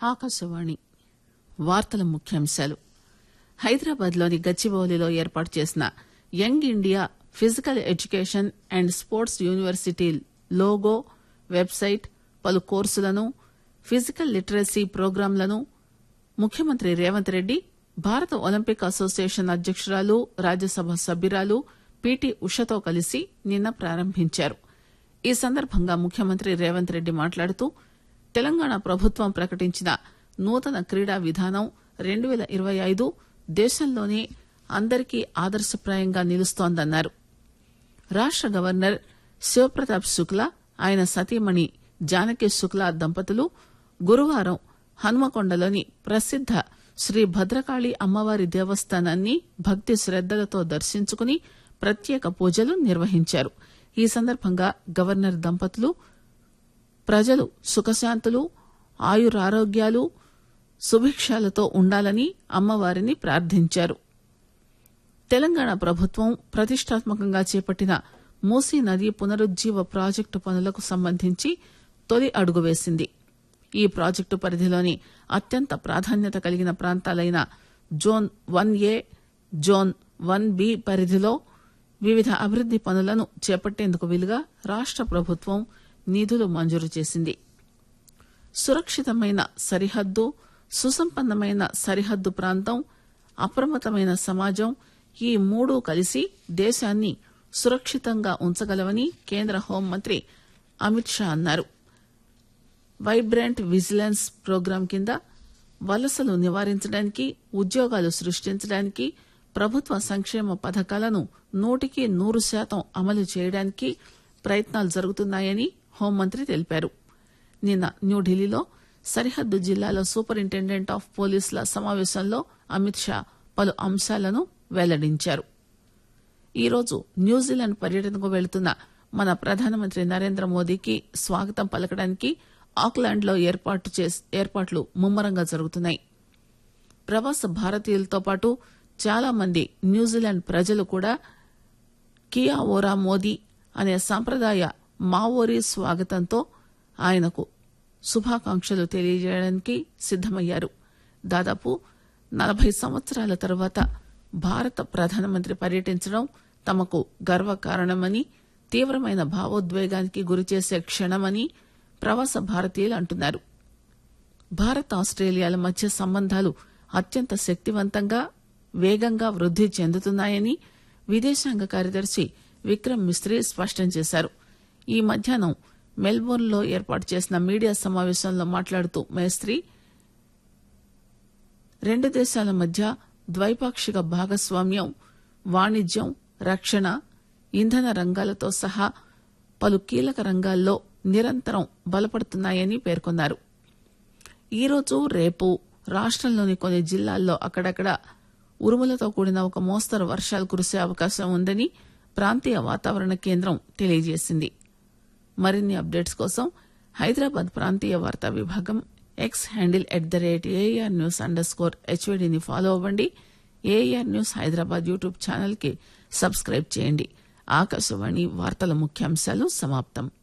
ఆకాశవాణి వార్తల ముఖ్యాంశాలు హైదరాబాద్ లోని గచ్చిబౌలిలో ఏర్పాటు చేసిన young India physical education and sports university logo website పలు కోర్సులను ఫిజికల్ లిటరసీ ప్రోగ్రాంలను ముఖ్యమంత్రి రేవంత్ రెడ్డి భారత ఒలింపిక్ అసోసియేషన్ అధ్యకురాలు రాజ్యసభ సభ్యురాలు పిటి ఉషతో కలిసి నిన్న ప్రారంభించారు ఈ సందర్భంగా ముఖ్యమంత్రి రేవంత్ రెడ్డి మాట్లాడుతూ తెలంగాణ ప్రభుత్వం ప్రకటించిన నూతన క్రీడా విధానం రెండు పేల ఇరవై ఐదు దేశంలోనే అందరికీ ఆదర్శప్రాయంగా నిలుస్తోందన్నారు రాష్ట గవర్నర్ శివప్రతాప్ శుక్లా ఆయన సతీమణి జానకి శుక్లా దంపతులు గురువారం హన్మకొండలోని ప్రసిద్ద శ్రీ భద్రకాళి అమ్మవారి దేవస్థానాన్ని భక్తి శ్రద్దలతో దర్శించుకుని ప్రత్యేక పూజలు నిర్వహించారు ఈ సందర్భంగా గవర్నర్ దంపతులు ప్రజలు సుఖశాంతులు ఆయురారోగ్యాలు సుభిక్షాలతో ఉండాలని అమ్మవారిని ప్రార్థించారు తెలంగాణ ప్రభుత్వం ప్రతిష్టాత్మకంగా చేపట్టిన మూసీ నది పునరుజ్జీవ ప్రాజెక్టు పనులకు సంబంధించి తొలి అడుగు వేసింది ఈ ప్రాజెక్టు పరిధిలోని అత్యంత ప్రాధాన్యత కలిగిన ప్రాంతాలైన zone one A zone one B పరిధిలో వివిధ అభివృద్ది పనులను చేపట్టేందుకు వీలుగా రాష్ట ప్రభుత్వం నిధులు మంజూరు చేసింది సురక్షితమైన సరిహద్దు సుసంపన్నమైన సరిహద్దు ప్రాంతం అప్రమత్తమైన సమాజం ఈ మూడు కలిసి దేశాన్ని సురక్షితంగా ఉంచగలవని కేంద్ర హోంమంత్రి అమిత్ షా అన్నారు వైబ్రెంట్ విజిలెన్స్ ప్రోగ్రాం కింద వలసలు నివారించడానికి ఉద్యోగాలు సృష్టించడానికి ప్రభుత్వ సంక్షేమ పథకాలను నూటికి నూరు శాతం అమలు చేయడానికి ప్రయత్నాలు జరుగుతున్నాయని హోంమంత్రి తెలిపారు నిన్న న్యూఢిల్లీలో సరిహద్దు జిల్లాల సూపరింటెండెంట్ ఆఫ్ పోలీసుల సమావేశంలో అమిత్ షా పలు అంశాలను వెల్లడించారు ఈరోజు న్యూజిలాండ్ పర్యటనకు వెళుతున్న మన ప్రధానమంత్రి నరేంద్ర మోదీకి స్వాగతం పలకడానికి ఆక్లాండ్ లో ఏర్పాటు ఏర్పాట్లు ముమ్మరంగా జరుగుతున్నాయి ప్రవాస భారతీయులతో పాటు చాలా మంది న్యూజిలాండ్ ప్రజలు కూడా కియా ఓరా మోదీ అనే సాంప్రదాయ మావోరీ స్వాగతంతో ఆయనకు శుభాకాంక్షలు తెలియజేయడానికి సిద్దమయ్యారు దాదాపు నలభై సంవత్సరాల తర్వాత భారత ప్రధానమంత్రి పర్యటించడం తమకు గర్వకారణమని తీవ్రమైన భావోద్వేగానికి గురిచేసే క్షణమని ప్రవాస భారతీయులు అంటున్నారు భారత్ ఆస్ట్రేలియాల మధ్య సంబంధాలు అత్యంత శక్తివంతంగా వేగంగా వృద్ది చెందుతున్నాయని విదేశాంగ కార్యదర్శి విక్రమ్ మిస్త్రీ స్పష్టం చేశారు ఈ మధ్యాహ్నం మెల్బోర్న్ లో ఏర్పాటు చేసిన మీడియా సమావేశంలో మాట్లాడుతూ మేస్త్రీ రెండు దేశాల మధ్య ద్వైపాక్షిక భాగస్వామ్యం వాణిజ్యం రక్షణ ఇంధన రంగాలతో సహా పలు కీలక రంగాల్లో నిరంతరం బలపడుతున్నాయని పేర్కొన్నారు ఈరోజు రేపు రాష్టంలోని కొన్ని జిల్లాల్లో అక్కడక్కడ ఉరుములతో కూడిన ఒక మోస్తరు వర్షాలు కురిసే అవకాశం ఉందని ప్రాంతీయ వాతావరణ కేంద్రం తెలియజేసింది మరిన్ని అప్డేట్స్ కోసం హైదరాబాద్ ప్రాంతీయ వార్తా విభాగం X handle at the rate AR news underscore హెచ్వీడీని ఫాలో అవ్వండి AR news Hyderabad YouTube channel కి సబ్స్క్రైబ్ చేయండి ఆకాశవాణి వార్తల ముఖ్యాంశాలు సమాప్తం